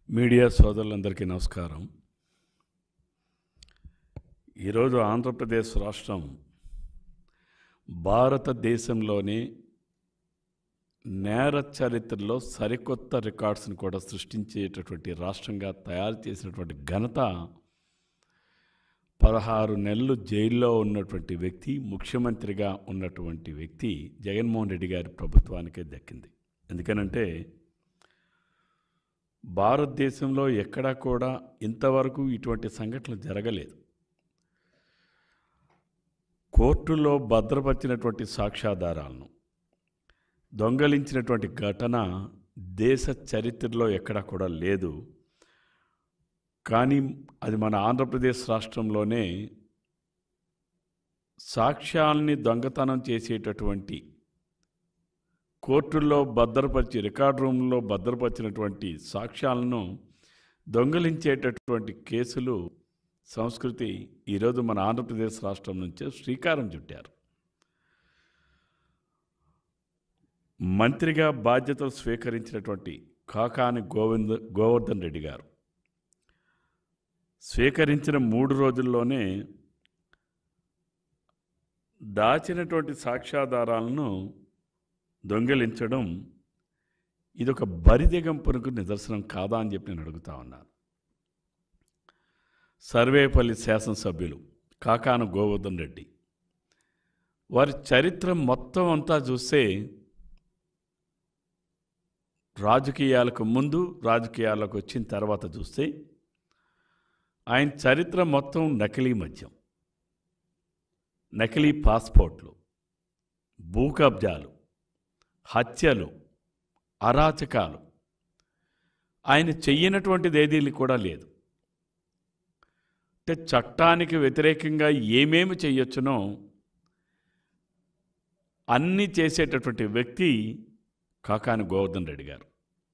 media సోదరులందరికీ నమస్కారం ఈరోజు ఆంధ్రప్రదేశ్ రాష్ట్రం భారతదేశంలోనే నేర చరిత్రలో సరికొత్త రికార్డ్స్ని కూడా సృష్టించేటటువంటి రాష్ట్రంగా తయారు చేసినటువంటి ఘనత పదహారు నెలలు జైల్లో ఉన్నటువంటి వ్యక్తి ముఖ్యమంత్రిగా ఉన్నటువంటి వ్యక్తి జగన్మోహన్ రెడ్డి గారి ప్రభుత్వానికే దక్కింది ఎందుకనంటే భారతదేశంలో ఎక్కడా కూడా ఇంతవరకు ఇటువంటి సంఘటనలు జరగలేదు కోర్టులో భద్రపరిచినటువంటి సాక్ష్యాధారాలను దొంగలించినటువంటి ఘటన దేశ చరిత్రలో ఎక్కడా కూడా లేదు కానీ అది మన ఆంధ్రప్రదేశ్ రాష్ట్రంలోనే సాక్ష్యాల్ని దొంగతనం చేసేటటువంటి కోర్టుల్లో భద్రపరిచి రికార్డ్ రూమ్లో భద్రపరిచినటువంటి సాక్ష్యాలను దొంగలించేటటువంటి కేసులు సంస్కృతి ఈరోజు మన ఆంధ్రప్రదేశ్ రాష్ట్రం నుంచే శ్రీకారం చుట్టారు మంత్రిగా బాధ్యతలు స్వీకరించినటువంటి కాకాని గోవింద గోవర్ధన్ రెడ్డి గారు స్వీకరించిన మూడు రోజుల్లోనే దాచినటువంటి సాక్ష్యాధారాలను దొంగిలించడం ఇదొక బరిదిగంపునకు నిదర్శనం కాదా అని చెప్పి నేను అడుగుతా ఉన్నాను సర్వేపల్లి శాసనసభ్యులు కాకాన గోవర్ధన్ రెడ్డి వారి చరిత్ర మొత్తం అంతా చూస్తే రాజకీయాలకు ముందు రాజకీయాలకు వచ్చిన తర్వాత చూస్తే ఆయన చరిత్ర మొత్తం నకిలీ మద్యం నకిలీ పాస్పోర్ట్లు భూ కబ్జాలు హత్యలు అరాచకాలు ఆయన చెయ్యనటువంటిది ఏదీ కూడా లేదు అంటే చట్టానికి వ్యతిరేకంగా ఏమేమి చెయ్యొచ్చునో అన్నీ చేసేటటువంటి వ్యక్తి కాకాని గోవర్ధన్ రెడ్డి గారు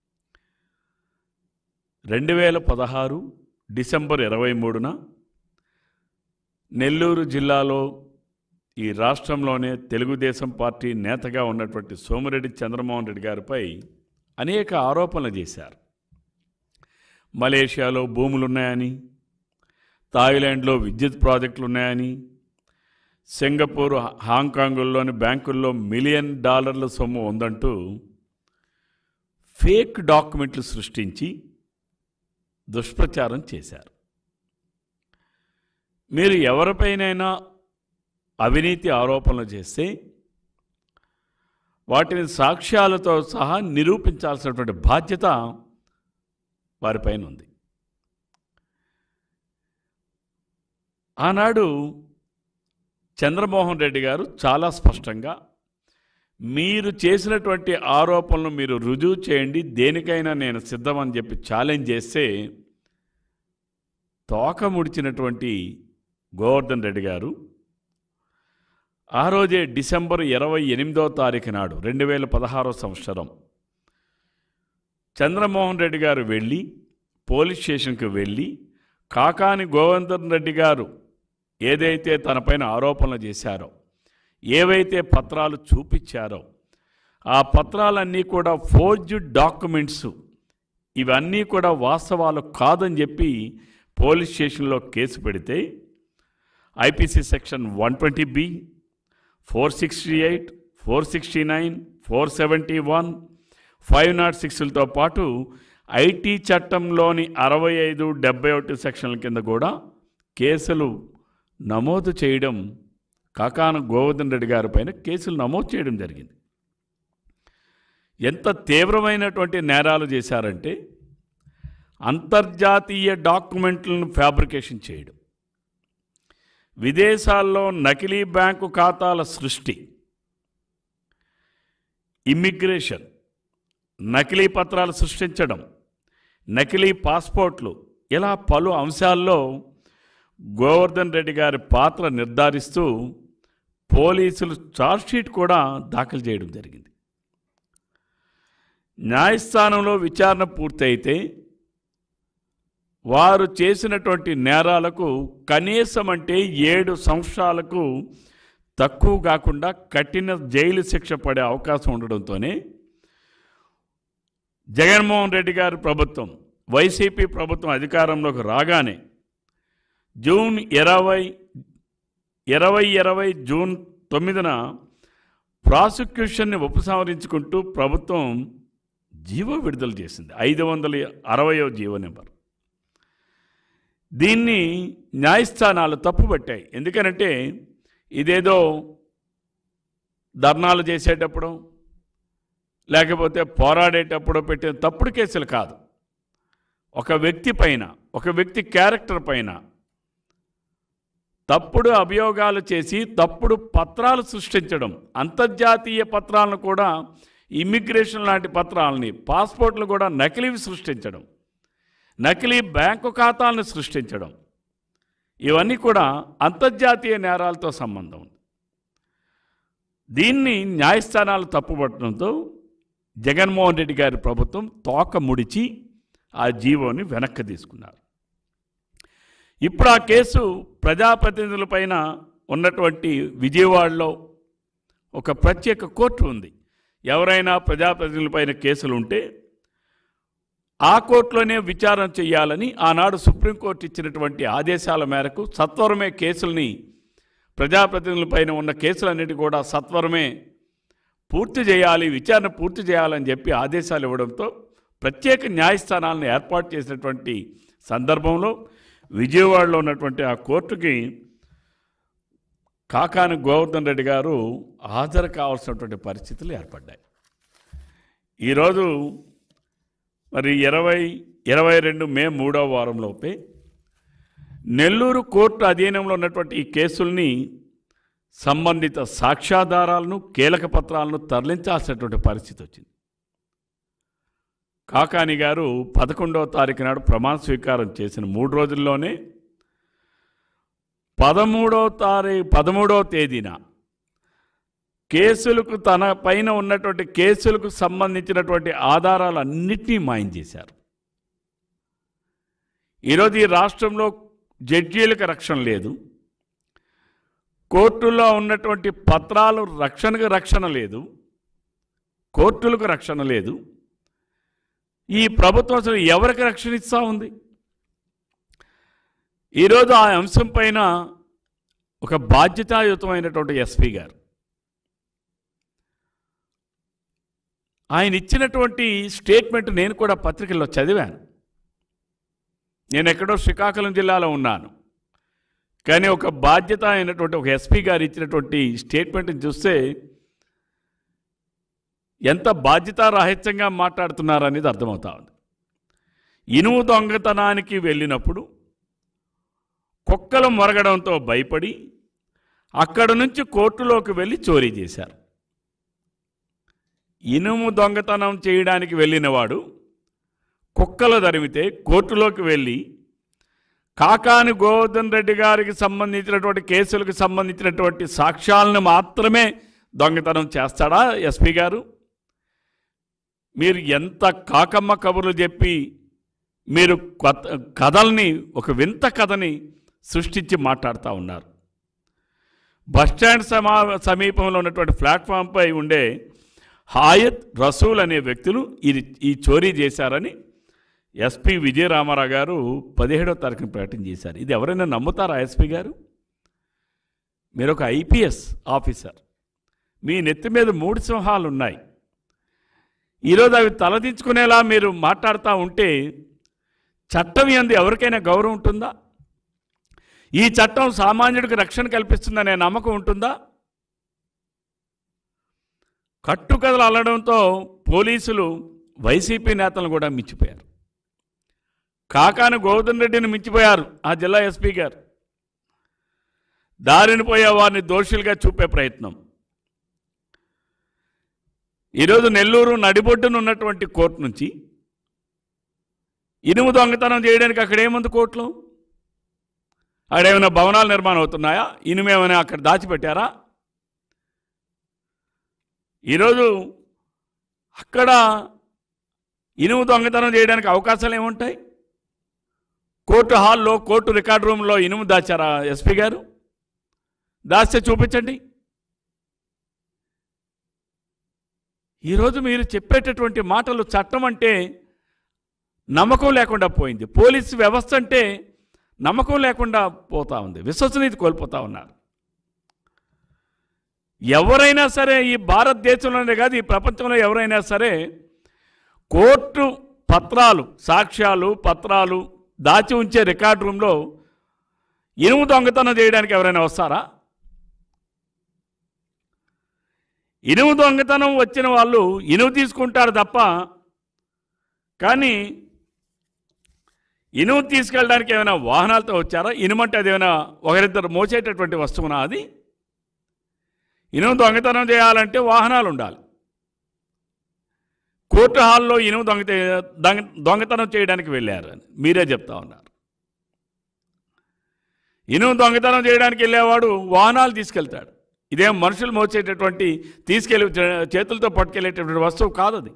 రెండు వేల పదహారు డిసెంబర్ ఇరవై మూడున నెల్లూరు జిల్లాలో ఈ రాష్ట్రంలోనే తెలుగుదేశం పార్టీ నేతగా ఉన్నటువంటి సోమిరెడ్డి చంద్రమోహన్ రెడ్డి గారిపై అనేక ఆరోపణలు చేశారు మలేషియాలో భూములున్నాయని థాయిలాండ్లో విద్యుత్ ప్రాజెక్టులు ఉన్నాయని సింగపూర్ హాంకాంగ్లోని బ్యాంకుల్లో మిలియన్ డాలర్ల సొమ్ము ఉందంటూ ఫేక్ డాక్యుమెంట్లు సృష్టించి దుష్ప్రచారం చేశారు మీరు ఎవరిపైనైనా అవినీతి ఆరోపణలు చేస్తే వాటిని సాక్ష్యాలతో సహా నిరూపించాల్సినటువంటి బాధ్యత వారిపైన ఉంది ఆనాడు చంద్రమోహన్ రెడ్డి గారు చాలా స్పష్టంగా మీరు చేసినటువంటి ఆరోపణలు మీరు రుజువు చేయండి దేనికైనా నేను సిద్ధమని చెప్పి ఛాలెంజ్ చేస్తే తోక ముడిచినటువంటి గోవర్ధన్ రెడ్డి గారు ఆ రోజే డిసెంబర్ ఇరవై ఎనిమిదో తారీఖు నాడు రెండు వేల పదహారో సంవత్సరం చంద్రమోహన్ రెడ్డి గారు వెళ్ళి పోలీస్ స్టేషన్కి వెళ్ళి కాకాని గోవర్ధన్ రెడ్డి గారు ఏదైతే తనపైన ఆరోపణలు చేశారో ఏవైతే పత్రాలు చూపించారో ఆ పత్రాలన్నీ కూడా ఫోర్జ్డ్ డాక్యుమెంట్స్ ఇవన్నీ కూడా వాస్తవాలు కాదని చెప్పి పోలీస్ స్టేషన్లో కేసు పెడితే IPC section one twenty B four sixty eight four sixty nine four seventy one five naught సిక్స్లతో పాటు ఐటీ చట్టంలోని అరవై ఐదు డెబ్బై ఒకటి సెక్షన్ల కింద కూడా కేసులు నమోదు చేయడం కాకాన గోవర్ధన్ రెడ్డి గారి పైన కేసులు నమోదు చేయడం జరిగింది ఎంత తీవ్రమైనటువంటి నేరాలు చేశారంటే అంతర్జాతీయ డాక్యుమెంట్లను ఫ్యాబ్రికేషన్ చేయడం విదేశాల్లో నకిలీ బ్యాంకు ఖాతాల సృష్టి ఇమ్మిగ్రేషన్ నకిలీ పత్రాలు సృష్టించడం నకిలీ పాస్పోర్ట్లు ఇలా పలు అంశాల్లో గోవర్ధన్ రెడ్డి గారి పాత్ర నిర్ధారిస్తూ పోలీసులు ఛార్జ్షీట్ కూడా దాఖలు చేయడం జరిగింది న్యాయస్థానంలో విచారణ పూర్తయితే వారు చేసినటువంటి నేరాలకు కనీసం అంటే ఏడు సంవత్సరాలకు తక్కువ కాకుండా కఠిన జైలు శిక్ష పడే అవకాశం ఉండడంతోనే జగన్మోహన్ రెడ్డి గారి ప్రభుత్వం వైసీపీ ప్రభుత్వం అధికారంలోకి రాగానే జూన్ ఇరవై ఇరవై ఇరవై జూన్ తొమ్మిదిన ప్రాసిక్యూషన్ని ఉపసంహరించుకుంటూ ప్రభుత్వం జీవో విడుదల చేసింది ఐదు వందల అరవయో జీవో నెంబర్ దీన్ని న్యాయస్థానాలు తప్పుపట్టాయి ఎందుకనంటే ఇదేదో ధర్నాలు చేసేటప్పుడు లేకపోతే పోరాడేటప్పుడు పెట్టిన తప్పుడు కేసులు కాదు ఒక వ్యక్తి పైన ఒక వ్యక్తి క్యారెక్టర్ పైన తప్పుడు అభియోగాలు చేసి తప్పుడు పత్రాలు సృష్టించడం అంతర్జాతీయ పత్రాలను కూడా ఇమ్మిగ్రేషన్ లాంటి పత్రాలని పాస్పోర్ట్లు కూడా నకిలీవి సృష్టించడం నకిలీ బ్యాంకు ఖాతాలను సృష్టించడం ఇవన్నీ కూడా అంతర్జాతీయ నేరాలతో సంబంధం ఉంది దీన్ని న్యాయస్థానాలు తప్పుపట్టడంతో జగన్మోహన్ రెడ్డి గారి ప్రభుత్వం తోక ముడిచి ఆ జీవోని వెనక్కి తీసుకున్నారు ఇప్పుడు ఆ కేసు ప్రజాప్రతినిధులపైన ఉన్నటువంటి విజయవాడలో ఒక ప్రత్యేక కోర్టు ఉంది ఎవరైనా ప్రజాప్రతినిధులపైన కేసులు ఉంటే ఆ కోర్టులోనే విచారణ చేయాలని ఆనాడు సుప్రీంకోర్టు ఇచ్చినటువంటి ఆదేశాల మేరకు సత్వరమే కేసుల్ని ప్రజాప్రతినిధులపైన ఉన్న కేసులన్నిటి కూడా సత్వరమే పూర్తి చేయాలి విచారణ పూర్తి చేయాలని చెప్పి ఆదేశాలు ఇవ్వడంతో ప్రత్యేక న్యాయస్థానాలను ఏర్పాటు చేసినటువంటి సందర్భంలో విజయవాడలో ఉన్నటువంటి ఆ కోర్టుకి కాకాని గోవర్ధన్ రెడ్డి గారు హాజరు కావాల్సినటువంటి పరిస్థితులు ఏర్పడ్డాయి ఈరోజు మరి ఇరవై ఇరవై రెండు మే మూడవ వారంలోపే నెల్లూరు కోర్టు అధీనంలో ఉన్నటువంటి ఈ కేసుల్ని సంబంధిత సాక్ష్యాధారాలను కీలక పత్రాలను తరలించాల్సినటువంటి పరిస్థితి వచ్చింది కాకాని గారు పదకొండవ తారీఖు నాడు ప్రమాణ స్వీకారం చేసిన మూడు రోజుల్లోనే పదమూడవ తారీఖు పదమూడవ తేదీన కేసులకు తన పైన ఉన్నటువంటి కేసులకు సంబంధించినటువంటి ఆధారాలన్నింటినీ మాయం చేశారు ఈరోజు ఈ రాష్ట్రంలో జడ్జీలకు రక్షణ లేదు కోర్టుల్లో ఉన్నటువంటి పత్రాలు రక్షణకు రక్షణ లేదు కోర్టులకు రక్షణ లేదు ఈ ప్రభుత్వం అసలు ఎవరికి రక్షణ ఇస్తూ ఉంది ఈరోజు ఆ అంశం పైన ఒక బాధ్యతాయుతమైనటువంటి ఎస్పీ గారు ఆయన ఇచ్చినటువంటి స్టేట్మెంట్ నేను కూడా పత్రికల్లో చదివాను నేను ఎక్కడో శ్రీకాకుళం జిల్లాలో ఉన్నాను కానీ ఒక బాధ్యత అయినటువంటి ఒక ఎస్పీ గారు ఇచ్చినటువంటి స్టేట్మెంట్ని చూస్తే ఎంత బాధ్యతారాహిత్యంగా మాట్లాడుతున్నారనేది అర్థమవుతా ఉంది ఇనుము దొంగతనానికి వెళ్ళినప్పుడు కుక్కలు మొరగడంతో భయపడి అక్కడ నుంచి కోర్టులోకి వెళ్ళి చోరీ చేశారు ఇనుము దొంగతనం చేయడానికి వెళ్ళినవాడు కుక్కలు తరిమితే కోర్టులోకి వెళ్ళి కాకాని గోవర్ధన్ రెడ్డి గారికి సంబంధించినటువంటి కేసులకు సంబంధించినటువంటి సాక్ష్యాలను మాత్రమే దొంగతనం చేస్తాడా ఎస్పీ గారు మీరు ఎంత కాకమ్మ కబుర్లు చెప్పి మీరు కొత్త కథల్ని ఒక వింత కథని సృష్టించి మాట్లాడుతూ ఉన్నారు బస్టాండ్ సమా సమీపంలో ఉన్నటువంటి ప్లాట్ఫామ్పై ఉండే హాయత్ రసూల్ అనే వ్యక్తులు ఇది ఈ చోరీ చేశారని ఎస్పీ విజయరామారావు గారు పదిహేడో తారీఖున ప్రకటన చేశారు ఇది ఎవరైనా నమ్ముతారా ఎస్పీ గారు మీరు ఒక ఐపీఎస్ ఆఫీసర్ మీ నెత్తి మీద మూడు సింహాలు ఉన్నాయి ఈరోజు అవి తలదించుకునేలా మీరు మాట్లాడుతూ ఉంటే చట్టం ఎందు ఎవరికైనా గౌరవం ఉంటుందా ఈ చట్టం సామాన్యుడికి రక్షణ కల్పిస్తుందనే నమ్మకం ఉంటుందా కట్టుకథలు అల్లడంతో పోలీసులు వైసీపీ నేతలను కూడా మించిపోయారు కాకాని గోవర్ధన్ రెడ్డిని మించిపోయారు ఆ జిల్లా ఎస్పీ గారు దారిని పోయే వారిని దోషులుగా చూపే ప్రయత్నం ఈరోజు నెల్లూరు నడిబొడ్డున ఉన్నటువంటి కోర్టు నుంచి ఇనుము దొంగతనం చేయడానికి అక్కడ ఏముంది కోర్టులో అక్కడేమైనా భవనాలు నిర్మాణం అవుతున్నాయా ఇనుము ఏమైనా అక్కడ దాచిపెట్టారా ఈరోజు అక్కడ ఇనుము దొంగతనం చేయడానికి అవకాశాలు ఏముంటాయి కోర్టు హాల్లో కోర్టు రికార్డ్ రూమ్లో ఇనుము దాచారా ఎస్పీ గారు దాస్తే చూపించండి ఈరోజు మీరు చెప్పేటటువంటి మాటలు చట్టం అంటే నమ్మకం లేకుండా పోయింది పోలీసు వ్యవస్థ అంటే నమ్మకం లేకుండా పోతా ఉంది విశ్వసనీయత కోల్పోతా ఉన్నారు ఎవరైనా సరే ఈ భారతదేశంలోనే కాదు ఈ ప్రపంచంలో ఎవరైనా సరే కోర్టు పత్రాలు సాక్ష్యాలు పత్రాలు దాచి ఉంచే రికార్డ్ రూమ్లో ఇనుము దొంగతనం చేయడానికి ఎవరైనా వస్తారా ఇనుము దొంగతనం వచ్చిన వాళ్ళు ఇనుము తీసుకుంటారు తప్ప కానీ ఇనుము తీసుకెళ్ళడానికి ఏమైనా వాహనాలతో వచ్చారా ఇనుమంటే అది ఏమైనా ఒకరిద్దరు మోసేటటువంటి వస్తువునా అది ఇనుము దొంగతనం చేయాలంటే వాహనాలు ఉండాలి కోర్టు హాల్లో ఇనుము దొంగ దొంగ దొంగతనం చేయడానికి వెళ్ళారు అని మీరే చెప్తా ఉన్నారు ఇనుము దొంగతనం చేయడానికి వెళ్ళేవాడు వాహనాలు తీసుకెళ్తాడు ఇదేం మనుషులు మోసేటటువంటి తీసుకెళ్ళి చే- చేతులతో పట్టుకెళ్ళేటటువంటి వస్తువు కాదు అది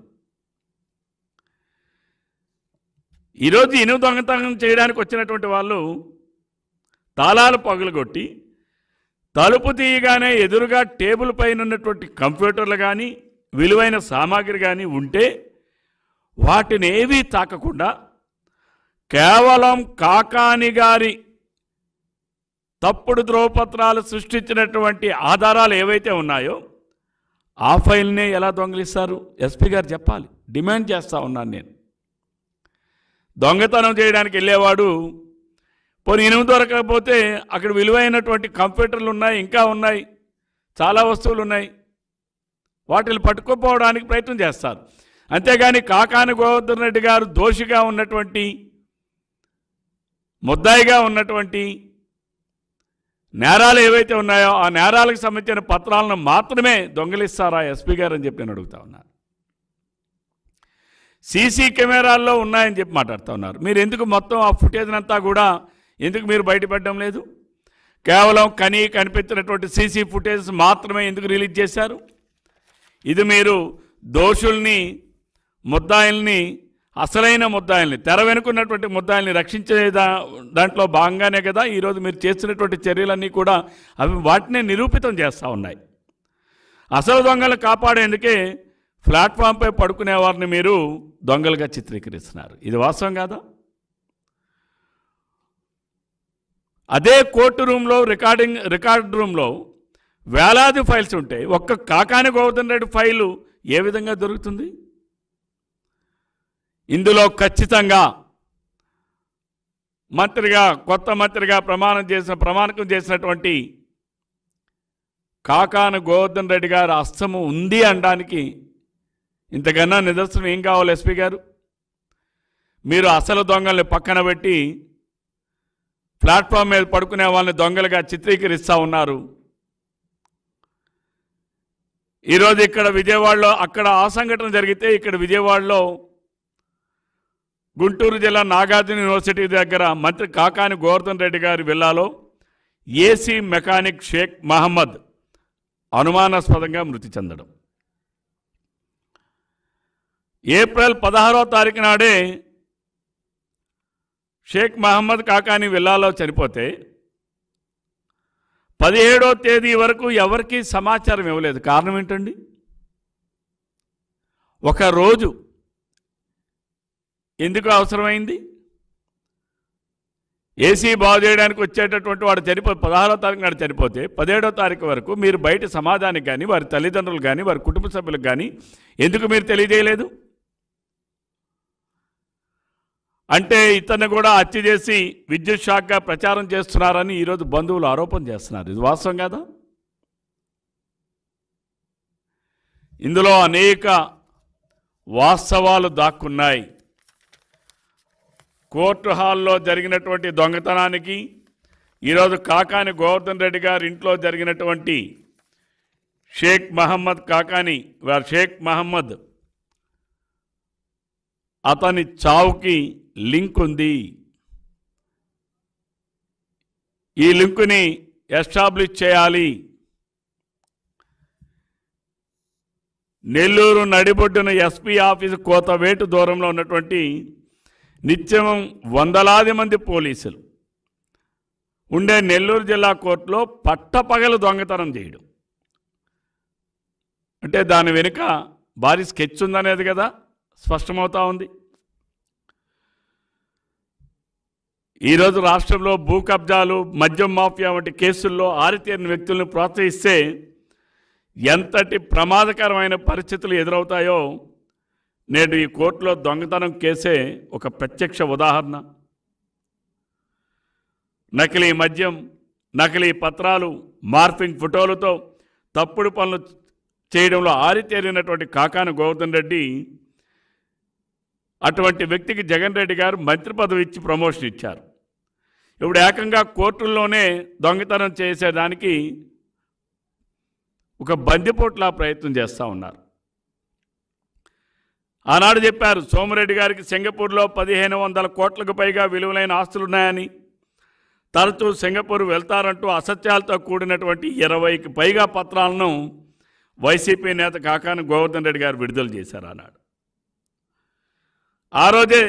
ఈరోజు ఇనుము దొంగతనం చేయడానికి వచ్చినటువంటి వాళ్ళు తాళాలు పగులగొట్టి తలుపు తీయగానే ఎదురుగా టేబుల్ పైన ఉన్నటువంటి కంప్యూటర్లు కానీ విలువైన సామాగ్రి కానీ ఉంటే వాటిని ఏవీ తాకకుండా కేవలం కాకాని గారి తప్పుడు ధ్రువపత్రాలు సృష్టించినటువంటి ఆధారాలు ఏవైతే ఉన్నాయో ఆ ఫైల్నే ఎలా దొంగిలిస్తారు ఎస్పీ గారు చెప్పాలి డిమాండ్ చేస్తా ఉన్నాను నేను దొంగతనం చేయడానికి వెళ్ళేవాడు పోనీ ఇనుము దొరకకపోతే అక్కడ విలువైనటువంటి కంప్యూటర్లు ఉన్నాయి ఇంకా ఉన్నాయి చాలా వస్తువులు ఉన్నాయి వాటిని పట్టుకోపోవడానికి ప్రయత్నం చేస్తారు అంతేగాని కాకాని గోవర్ధన్ రెడ్డి గారు దోషిగా ఉన్నటువంటి ముద్దాయిగా ఉన్నటువంటి నేరాలు ఏవైతే ఉన్నాయో ఆ నేరాలకు సంబంధించిన పత్రాలను మాత్రమే దొంగిలిస్తారా ఎస్పీ గారు అని చెప్పి నేను అడుగుతా ఉన్నాను సీసీ కెమెరాల్లో ఉన్నాయని చెప్పి మాట్లాడుతూ ఉన్నారు మీరు ఎందుకు మొత్తం ఆ ఫుటేజ్ అంతా కూడా ఎందుకు మీరు బయటపడడం లేదు కేవలం కనీ కనిపించినటువంటి సీసీ ఫుటేజ్ మాత్రమే ఎందుకు రిలీజ్ చేశారు ఇది మీరు దోషుల్ని ముద్దాయిల్ని అసలైన ముద్దాయిల్ని తెర వెనుకున్నటువంటి ముద్దాయిల్ని రక్షించే దా- దాంట్లో భాగంగానే కదా ఈరోజు మీరు చేస్తున్నటువంటి చర్యలన్నీ కూడా అవి వాటినే నిరూపితం చేస్తూ ఉన్నాయి అసలు దొంగలు కాపాడేందుకే ప్లాట్ఫామ్పై పడుకునే వారిని మీరు దొంగలుగా చిత్రీకరిస్తున్నారు ఇది వాస్తవం కాదా అదే కోర్టు రూమ్లో రికార్డింగ్ రికార్డ్ రూమ్లో వేలాది ఫైల్స్ ఉంటాయి ఒక్క కాకాని గోవర్ధన్ రెడ్డి ఫైలు ఏ విధంగా దొరుకుతుంది ఇందులో ఖచ్చితంగా మంత్రిగా కొత్త మంత్రిగా ప్రమాణం చేసిన ప్రమాణకం చేసినటువంటి కాకాను గోవర్ధన్ రెడ్డి గారు అస్తము ఉంది అనడానికి ఇంతకన్నా నిదర్శనం ఏం కావాలి ఎస్పీ గారు మీరు అసలు దొంగల్ని పక్కన పెట్టి ప్లాట్ఫామ్ మీద పడుకునే వాళ్ళని దొంగలుగా చిత్రీకరిస్తూ ఉన్నారు ఈరోజు ఇక్కడ విజయవాడలో అక్కడ ఆ సంఘటన జరిగితే ఇక్కడ విజయవాడలో గుంటూరు జిల్లా నాగార్జున యూనివర్సిటీ దగ్గర మంత్రి కాకాని గోవర్ధన్ రెడ్డి గారి విల్లాలో ఏసీ మెకానిక్ షేక్ మహమ్మద్ అనుమానాస్పదంగా మృతి చెందడం ఏప్రిల్ పదహారో తారీఖు నాడే షేక్ మహమ్మద్ కాకాని విల్లాలో చనిపోతే పదిహేడో తేదీ వరకు ఎవరికీ సమాచారం ఇవ్వలేదు కారణం ఏంటండి ఒక రోజు ఎందుకు అవసరమైంది ఏసీ బాగు చేయడానికి వచ్చేటటువంటి వాడు చనిపో పదహారో తారీఖు నాడు చనిపోతే పదిహేడో తారీఖు వరకు మీరు బయట సమాజానికి కానీ వారి తల్లిదండ్రులు కానీ వారి కుటుంబ సభ్యులకు కానీ ఎందుకు మీరు తెలియజేయలేదు అంటే ఇతన్ని కూడా హత్య చేసి విద్యుత్ షాక్గా ప్రచారం చేస్తున్నారని ఈరోజు బంధువులు ఆరోపణ చేస్తున్నారు ఇది వాస్తవం కదా ఇందులో అనేక వాస్తవాలు దాక్కున్నాయి కోర్టు హాల్లో జరిగినటువంటి దొంగతనానికి ఈరోజు కాకాని గోవర్ధన్ రెడ్డి గారి ఇంట్లో జరిగినటువంటి షేక్ మహమ్మద్ కాకాని వారి షేక్ మహమ్మద్ అతని చావుకి లింక్ ఉంది ఈ లింకుని ఎస్టాబ్లిష్ చేయాలి నెల్లూరు నడిబొడ్డున ఎస్పీ ఆఫీసు కోతవేటు దూరంలో ఉన్నటువంటి నిత్యం వందలాది మంది పోలీసులు ఉండే నెల్లూరు జిల్లా కోర్టులో పట్టపగలు దొంగతనం చేయడం అంటే దాని వెనుక భారీ స్కెచ్ ఉందనేది కదా స్పష్టమవుతా ఉంది ఈరోజు రాష్ట్రంలో భూ కబ్జాలు మద్యం మాఫియా వంటి కేసుల్లో ఆరితేరిన వ్యక్తులను ప్రోత్సహిస్తే ఎంతటి ప్రమాదకరమైన పరిస్థితులు ఎదురవుతాయో నేడు ఈ కోర్టులో దొంగతనం కేసే ఒక ప్రత్యక్ష ఉదాహరణ నకిలీ మద్యం నకిలీ పత్రాలు మార్ఫింగ్ ఫోటోలతో తప్పుడు పనులు చేయడంలో ఆరితేరినటువంటి కాకాని గోవర్ధన్ రెడ్డి అటువంటి వ్యక్తికి జగన్ రెడ్డి గారు మంత్రి పదవి ఇచ్చి ప్రమోషన్ ఇచ్చారు ఇప్పుడు ఏకంగా కోర్టుల్లోనే దొంగతనం చేసేదానికి ఒక బందిపోట్లా ప్రయత్నం చేస్తూ ఉన్నారు ఆనాడు చెప్పారు సోమిరెడ్డి గారికి సింగపూర్లో పదిహేను వందల కోట్లకు పైగా విలువలైన ఆస్తులున్నాయని తరచూ సింగపూర్ వెళ్తారంటూ అసత్యాలతో కూడినటువంటి ఇరవైకి పైగా పత్రాలను వైసీపీ నేత కాకాని గోవర్ధన్ రెడ్డి గారు విడుదల చేశారు అన్నాడు ఆ రోజే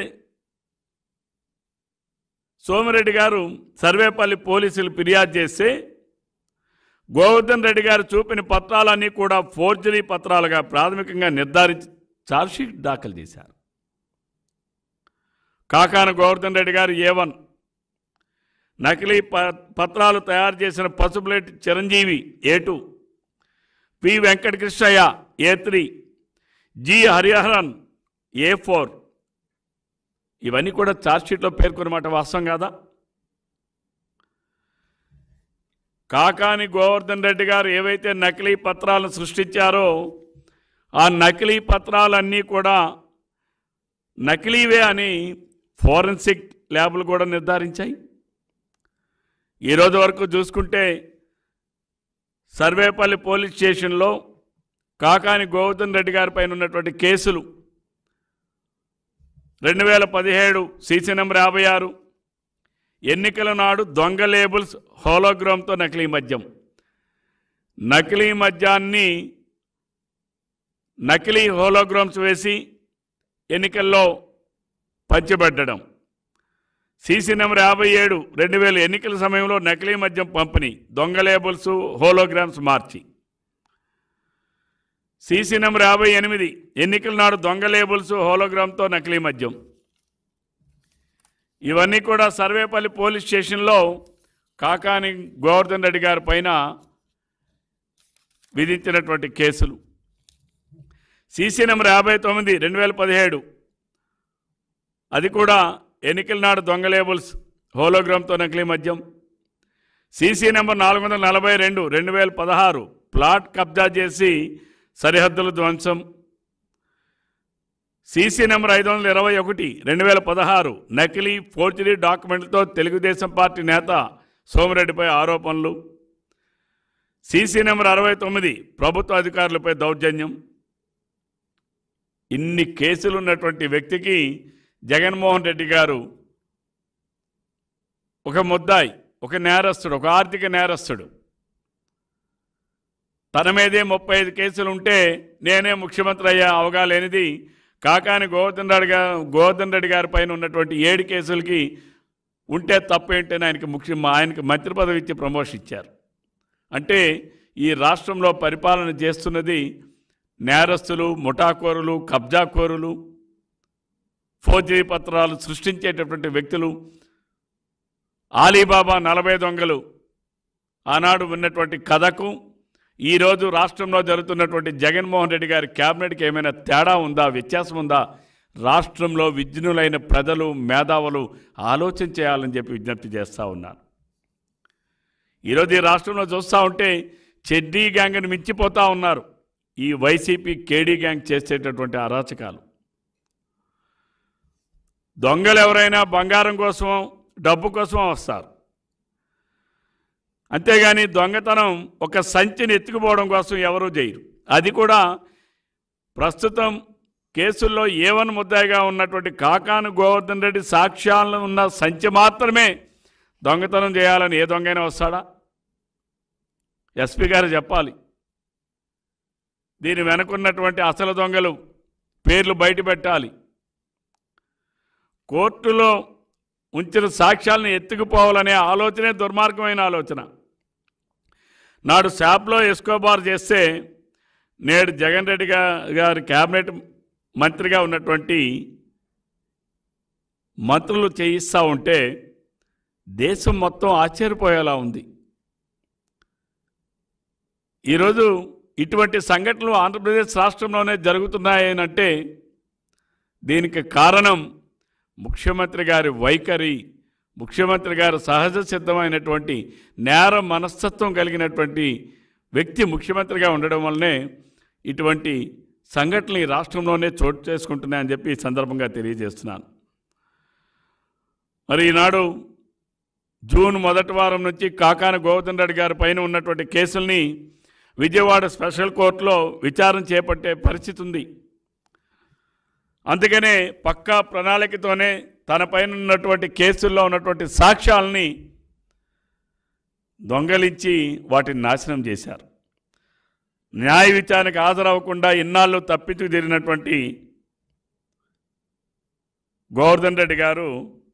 సోమిరెడ్డి గారు సర్వేపల్లి పోలీసులు ఫిర్యాదు చేస్తే గోవర్ధన్ రెడ్డి గారు చూపిన పత్రాలన్నీ కూడా ఫోర్జరీ పత్రాలుగా ప్రాథమికంగా నిర్ధారించి ఛార్జ్షీట్ దాఖలు చేశారు కాకాన గోవర్ధన్ రెడ్డి గారు ఏ వన్ నకిలీ ప పత్రాలు తయారు చేసిన Pasupuleti Chiranjeevi A two P Venkatakrishnaiah A three G Hariharan A four ఇవన్నీ కూడా ఛార్జ్షీట్లో పేర్కొన్నమాట వాస్తవం కాదా కాకాని గోవర్ధన్ రెడ్డి గారు ఏవైతే నకిలీ పత్రాలను సృష్టించారో ఆ నకిలీ పత్రాలన్నీ కూడా నకిలీవే అని ఫోరెన్సిక్ ల్యాబ్లు కూడా నిర్ధారించాయి ఈరోజు వరకు చూసుకుంటే సర్వేపల్లి పోలీస్ స్టేషన్లో కాకాని గోవర్ధన్ రెడ్డి గారి పైన ఉన్నటువంటి కేసులు రెండు వేల పదిహేడు సీసీ నెంబర్ యాభై ఆరు ఎన్నికల నాడు దొంగ లేబుల్స్ హోలోగ్రామ్తో నకిలీ మద్యం నకిలీ మద్యాన్ని నకిలీ హోలోగ్రామ్స్ వేసి ఎన్నికల్లో పంచిపెట్టడం సీసీ నెంబర్ యాభై ఏడు రెండు వేల ఎన్నికల సమయంలో నకిలీ మద్యం పంపిణీ దొంగ లేబుల్స్ హోలోగ్రామ్స్ మార్చి సీసీ నెంబర్ యాభై ఎనిమిది ఎన్నికల నాడు దొంగ లేబుల్స్ హోలోగ్రామ్తో నకిలీ మద్యం ఇవన్నీ కూడా సర్వేపల్లి పోలీస్ స్టేషన్లో కాకాని గోవర్ధన్ రెడ్డి గారి పైన విధించినటువంటి కేసులు సీసీ నెంబర్ యాభై తొమ్మిది రెండు వేల పదిహేడు అది కూడా ఎన్నికల నాడు దొంగ లేబుల్స్ హోలోగ్రామ్తో నకిలీ మద్యం సీసీ నెంబర్ నాలుగు వందల నలభై రెండు రెండు వేల పదహారు ప్లాట్ కబ్జా చేసి సరిహద్దుల ధ్వంసం సీసీ నెంబర్ ఐదు వందల ఇరవై ఒకటి రెండు వేల పదహారు నకిలీ ఫోర్జరీ డాక్యుమెంట్లతో తెలుగుదేశం పార్టీ నేత సోమిరెడ్డిపై ఆరోపణలు సీసీ నెంబర్ అరవై తొమ్మిది ప్రభుత్వ అధికారులపై దౌర్జన్యం ఇన్ని కేసులు ఉన్నటువంటి వ్యక్తికి జగన్మోహన్ రెడ్డి గారు ఒక ముద్దాయి ఒక నేరస్తుడు ఒక ఆర్థిక నేరస్తుడు తన మీదే ముప్పై ఐదు కేసులు ఉంటే నేనే ముఖ్యమంత్రి అయ్యే అవగాలేనిది కాకాని గోవర్ధన్ రెడ్డి గారు గోవర్ధన్ రెడ్డి గారి పైన ఉన్నటువంటి ఏడు కేసులకి ఉంటే తప్పేంటని ఆయనకి ముఖ్య ఆయనకి మంత్రి పదవి ఇచ్చి ప్రమోషన్ ఇచ్చారు అంటే ఈ రాష్ట్రంలో పరిపాలన చేస్తున్నది నేరస్తులు ముఠాకోరులు కబ్జాకోరులు ఫోర్జరీ పత్రాలు సృష్టించేటటువంటి వ్యక్తులు ఆలీబాబా నలభై దొంగలు ఆనాడు ఉన్నటువంటి కథకు ఈరోజు రాష్ట్రంలో జరుగుతున్నటువంటి జగన్మోహన్ రెడ్డి గారి క్యాబినెట్కి ఏమైనా తేడా ఉందా వ్యత్యాసం ఉందా రాష్ట్రంలో విజ్ఞులైన ప్రజలు మేధావులు ఆలోచన చేయాలని చెప్పి విజ్ఞప్తి చేస్తూ ఉన్నాను ఈరోజు ఈ రాష్ట్రంలో చూస్తూ ఉంటే చెడ్డీ గ్యాంగ్ని మించిపోతూ ఉన్నారు ఈ వైసీపీ కేడీ గ్యాంగ్ చేసేటటువంటి అరాచకాలు దొంగలు ఎవరైనా బంగారం కోసం డబ్బు కోసం వస్తారు అంతేగాని దొంగతనం ఒక సంచిని ఎత్తుకుపోవడం కోసం ఎవరూ చేయరు అది కూడా ప్రస్తుతం కేసుల్లో ఏవన్ ముద్దాయిగా ఉన్నటువంటి కాకాను గోవర్ధన్ రెడ్డి సాక్ష్యాలను ఉన్న సంచి మాత్రమే దొంగతనం చేయాలని ఏ దొంగైనా వస్తాడా ఎస్పీ గారు చెప్పాలి దీని వెనుకున్నటువంటి అసలు దొంగలు పేర్లు బయట పెట్టాలి కోర్టులో ఉంచిన సాక్ష్యాలను ఎత్తుకుపోవాలనే ఆలోచనే దుర్మార్గమైన ఆలోచన నాడు శాప్లో ఎస్కోబార్ చేస్తే నేడు జగన్ రెడ్డి గా- గారి క్యాబినెట్ మంత్రిగా ఉన్నటువంటి మంత్రులు చేయిస్తూ ఉంటే దేశం మొత్తం ఆశ్చర్యపోయేలా ఉంది ఈరోజు ఇటువంటి సంఘటనలు ఆంధ్రప్రదేశ్ రాష్ట్రంలోనే జరుగుతున్నాయనంటే దీనికి కారణం ముఖ్యమంత్రి గారి వైఖరి ముఖ్యమంత్రి గారు సహజ సిద్ధమైనటువంటి నేర మనస్తత్వం కలిగినటువంటి వ్యక్తి ముఖ్యమంత్రిగా ఉండడం వల్లనే ఇటువంటి సంఘటనలు ఈ రాష్ట్రంలోనే చోటు చేసుకుంటున్నాయని చెప్పి ఈ సందర్భంగా తెలియజేస్తున్నాను మరి ఈనాడు జూన్ మొదటి వారం నుంచి కాకాన గోవర్ధన్ రెడ్డి గారి పైన ఉన్నటువంటి కేసుల్ని విజయవాడ స్పెషల్ కోర్టులో విచారణ చేపట్టే పరిస్థితి ఉంది అందుకనే పక్కా ప్రణాళికతోనే తన పైన ఉన్నటువంటి కేసుల్లో ఉన్నటువంటి సాక్ష్యాలని దొంగలించి వాటిని నాశనం చేశారు న్యాయ విచారణకు హాజరవ్వకుండా ఇన్నాళ్ళు తప్పించు తిరిగినటువంటి గోవర్ధన్ రెడ్డి గారు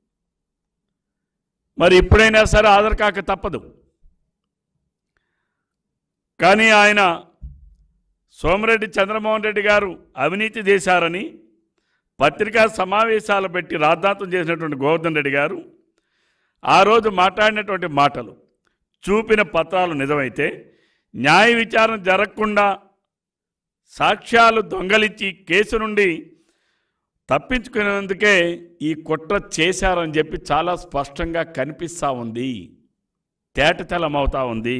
మరి ఇప్పుడైనా సరే హాజరు కాక తప్పదు కానీ ఆయన సోమిరెడ్డి చంద్రమోహన్ రెడ్డి గారు అవినీతి చేశారని పత్రికా సమావేశాలు పెట్టి రాద్ధాంతం చేసినటువంటి గోవర్ధన్ రెడ్డి గారు ఆ రోజు మాట్లాడినటువంటి మాటలు చూపిన పత్రాలు నిజమైతే న్యాయ విచారణ జరగకుండా సాక్ష్యాలు దొంగలించి కేసు నుండి తప్పించుకునేందుకే ఈ కుట్ర చేశారని చెప్పి చాలా స్పష్టంగా కనిపిస్తూ ఉంది తేటతెల్లమవుతా ఉంది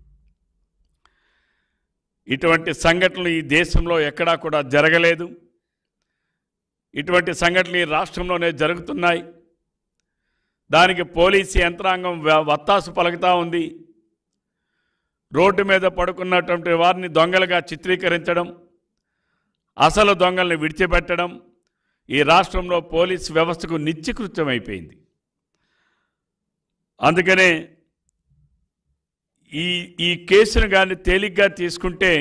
ఇటువంటి సంఘటనలు ఈ దేశంలో ఎక్కడా కూడా జరగలేదు ఇటువంటి సంఘటనలు ఈ రాష్ట్రంలోనే జరుగుతున్నాయి దానికి పోలీసు యంత్రాంగం వ- వత్తాసు పలుకుతూ ఉంది రోడ్డు మీద పడుకున్నటువంటి వారిని దొంగలుగా చిత్రీకరించడం అసలు దొంగల్ని విడిచిపెట్టడం ఈ రాష్ట్రంలో పోలీస్ వ్యవస్థకు నిత్యకృత్యమైపోయింది అందుకనే ఈ ఈ కేసును కానీ తేలిగ్గా తీసుకుంటే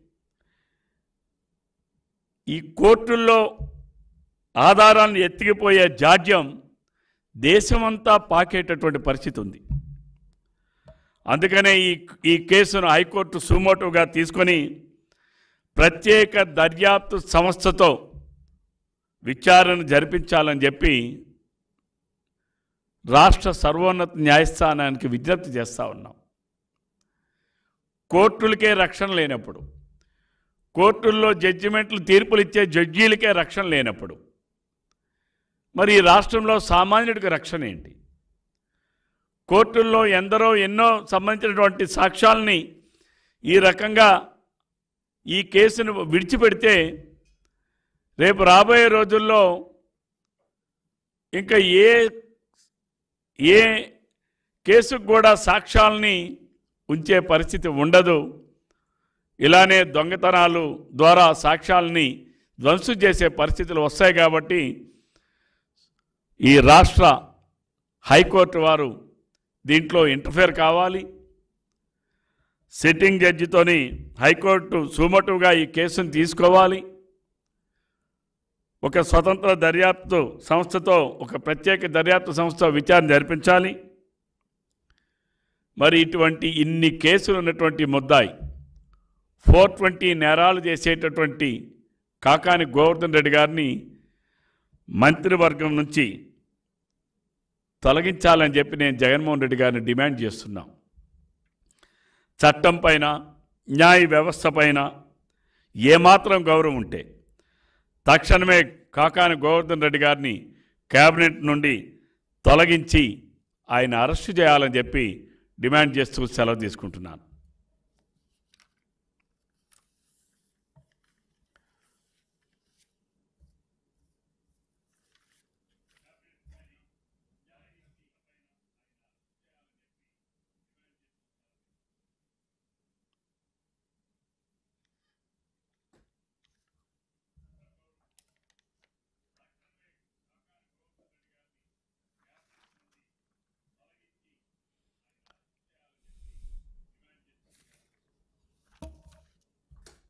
ఈ కోర్టుల్లో ఆధారాలను ఎత్తికిపోయే జాడ్యం దేశమంతా పాకేటటువంటి పరిస్థితి ఉంది అందుకనే ఈ ఈ కేసును హైకోర్టు సుమోటోగా తీసుకొని ప్రత్యేక దర్యాప్తు సంస్థతో విచారణ జరిపించాలని చెప్పి రాష్ట్ర సర్వోన్నత న్యాయస్థానానికి విజ్ఞప్తి చేస్తూ ఉన్నాం కోర్టులకే రక్షణ లేనప్పుడు కోర్టుల్లో జడ్జిమెంట్లు తీర్పులు ఇచ్చే జడ్జీలకే రక్షణ లేనప్పుడు మరి ఈ రాష్ట్రంలో సామాన్యుడికి రక్షణ ఏంటి కోర్టుల్లో ఎందరో ఎన్నో సంబంధించినటువంటి సాక్ష్యాలని ఈ రకంగా ఈ కేసును విడిచిపెడితే రేపు రాబోయే రోజుల్లో ఇంకా ఏ ఏ కేసుకు కూడా సాక్ష్యాలని ఉంచే పరిస్థితి ఉండదు ఇలానే దొంగతనాలు ద్వారా సాక్ష్యాలని ధ్వంసం చేసే పరిస్థితులు వస్తాయి కాబట్టి ఈ రాష్ట్ర హైకోర్టు వారు దీంట్లో ఇంటర్ఫేర్ కావాలి సిట్టింగ్ జడ్జితోని హైకోర్టు సుమటుగా ఈ కేసును తీసుకోవాలి ఒక స్వతంత్ర దర్యాప్తు సంస్థతో ఒక ప్రత్యేక దర్యాప్తు సంస్థ విచారణ జరిపించాలి మరి ఇటువంటి ఇన్ని కేసులు ఉన్నటువంటి ముద్దాయి ఫోర్ ట్వంటీ నేరాలు చేసేటటువంటి కాకాని గోవర్ధన్ రెడ్డి గారిని మంత్రివర్గం నుంచి తొలగించాలని చెప్పి నేను జగన్మోహన్ రెడ్డి గారిని డిమాండ్ చేస్తున్నాం చట్టం పైన న్యాయ వ్యవస్థ పైన ఏమాత్రం గౌరవం ఉంటే తక్షణమే కాకాని గోవర్ధన్ రెడ్డి గారిని కేబినెట్ నుండి తొలగించి ఆయన అరెస్టు చేయాలని చెప్పి డిమాండ్ చేస్తూ సెలవు తీసుకుంటున్నాను